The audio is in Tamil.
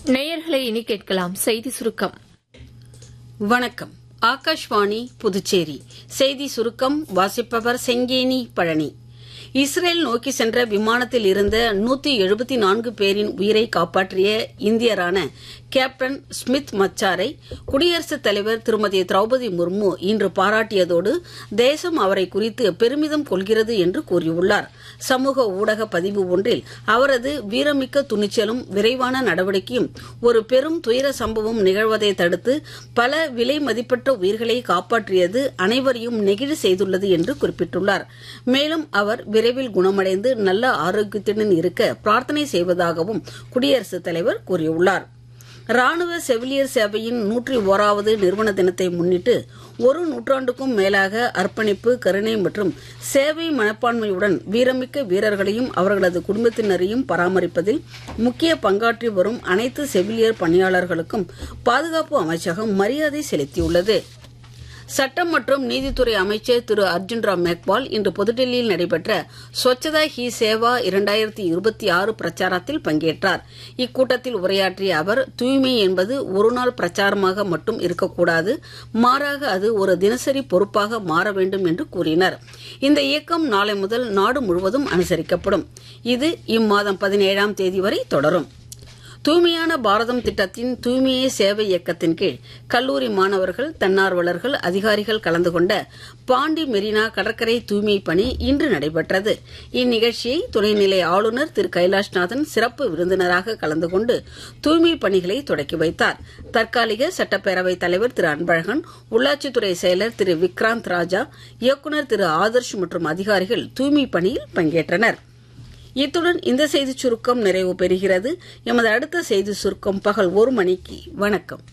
நேயர்களை இனி கேட்கலாம் செய்தி சுருக்கம் வணக்கம் ஆகாஷ்வாணி புதுச்சேரி செய்தி சுருக்கம் வாசிப்பவர் செங்கேனி பழனி இஸ்ரேல் நோக்கி சென்ற விமானத்தில் இருந்த நூத்தி எழுபத்தி நான்கு பேரின் உயிரை காப்பாற்றிய இந்தியரான கேப்டன் ஸ்மித் மச்சாரை குடியரசுத் தலைவர் திருமதி திரௌபதி முர்மு இன்று பாராட்டியதோடு தேசம் அவரை குறித்து பெருமிதம் கொள்கிறது என்று கூறியுள்ளார் சமூக ஊடக பதிவு ஒன்றில் அவரது வீரமிக்க துணிச்சலும் விரைவான நடவடிக்கையும் ஒரு பெரும் துயர சம்பவம் நிகழ்வதை தடுத்து பல விலை மதிப்பற்ற உயிர்களை காப்பாற்றியது அனைவரையும் நெகிழ செய்துள்ளது என்று குறிப்பிட்டுள்ளார் மேலும் அவர் விரைவில் குணமடைந்து நல்ல ஆரோக்கியத்துடன் இருக்க பிரார்த்தனை செய்வதாகவும் குடியரசுத் தலைவர் கூறியுள்ளார் ராணுவ செவிலியர் சேவையின் நூற்றி ஓராவது நிறுவன தினத்தை முன்னிட்டு ஒரு நூற்றாண்டுக்கும் மேலாக அர்ப்பணிப்பு கருணை மற்றும் சேவை மனப்பான்மையுடன் வீரமிக்க வீரர்களையும் அவர்களது குடும்பத்தினரையும் பராமரிப்பதில் முக்கிய பங்காற்றி வரும் அனைத்து செவிலியர் பணியாளர்களுக்கும் பாதுகாப்பு அமைச்சகம் மரியாதை செலுத்தியுள்ளது சட்டம் மற்றும் நீதித்துறை அமைச்சர் திரு அர்ஜுன் ராம் மேக்வால் இன்று புதுடெல்லியில் நடைபெற்ற ஸ்வச்சதா ஹி சேவா இரண்டாயிரத்தி இருபத்தி ஆறு பிரச்சாரத்தில் பங்கேற்றார் இக்கூட்டத்தில் உரையாற்றிய அவர் தூய்மை என்பது ஒருநாள் பிரச்சாரமாக மட்டும் இருக்கக்கூடாது மாறாக அது ஒரு தினசரி பொறுப்பாக மாற வேண்டும் என்று கூறினார் இந்த இயக்கம் நாளை முதல் நாடு முழுவதும் அனுசரிக்கப்படும் இது இம்மாதம் பதினேழாம் தேதி வரை தொடரும் தூய்மையான பாரதம் திட்டத்தின் தூய்மையே சேவை இயக்கத்தின் கீழ் கல்லூரி மாணவர்கள் தன்னார்வலர்கள் அதிகாரிகள் கலந்து கொண்ட பாண்டி மெரினா கடற்கரை தூய்மை பணி இன்று நடைபெற்றது இந்நிகழ்ச்சியை துணைநிலை ஆளுநர் திரு கைலாஷ்நாதன் சிறப்பு விருந்தினராக கலந்து கொண்டு தூய்மை பணிகளை தொடக்கி வைத்தார் தற்காலிக சட்டப்பேரவைத் தலைவர் திரு அன்பழகன் உள்ளாட்சித்துறை செயலர் திரு விக்ராந்த் ராஜா இயக்குநர் திரு ஆதர்ஷ் மற்றும் அதிகாரிகள் தூய்மை பணியில் பங்கேற்றனா் இத்துடன் இந்த செய்திச் சுருக்கம் நிறைவு பெறுகிறது எமது அடுத்த செய்தி சுருக்கம் பகல் ஒரு மணிக்கு வணக்கம்